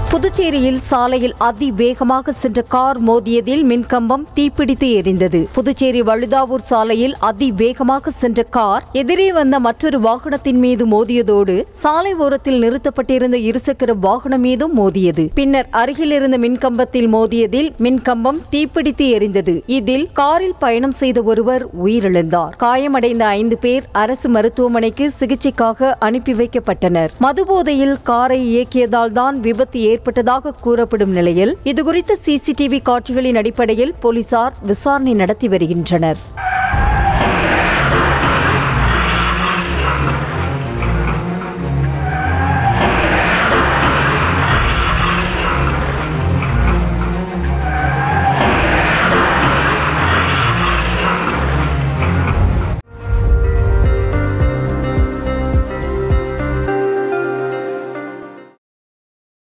புதுச்சேரியில் சாலையில் அதிவேகமாக சென்ற கார் மோதியதில் மின்கம்பம் தீப்பிடித்து எரிந்தது புதுச்சேரி வழுதாவூர் சாலையில் அதிவேகமாக சென்ற கார் எதிரே வந்த மற்றொரு வாகனத்தின் மீது மோதியதோடு சாலை ஓரத்தில் நிறுத்தப்பட்டிருந்த இருசக்கர வாகனம் மீதும் மோதியது பின்னர் அருகில் இருந்த மின்கம்பத்தில் மோதியதில் மின்கம்பம் தீப்பிடித்து எரிந்தது இதில் காரில் பயணம் செய்த ஒருவர் உயிரிழந்தார் காயமடைந்த ஐந்து பேர் அரசு மருத்துவமனைக்கு சிகிச்சைக்காக அனுப்பி வைக்கப்பட்டனர் மதுபோதையில் காரை இயக்கியதால் தான் விபத்து ஏற்பட்டதாக கூறப்படும் நிலையில் இதுகுறித்த சிசிடிவி காட்சிகளின் அடிப்படையில் போலீசார் விசாரணை நடத்தி வருகின்றனர்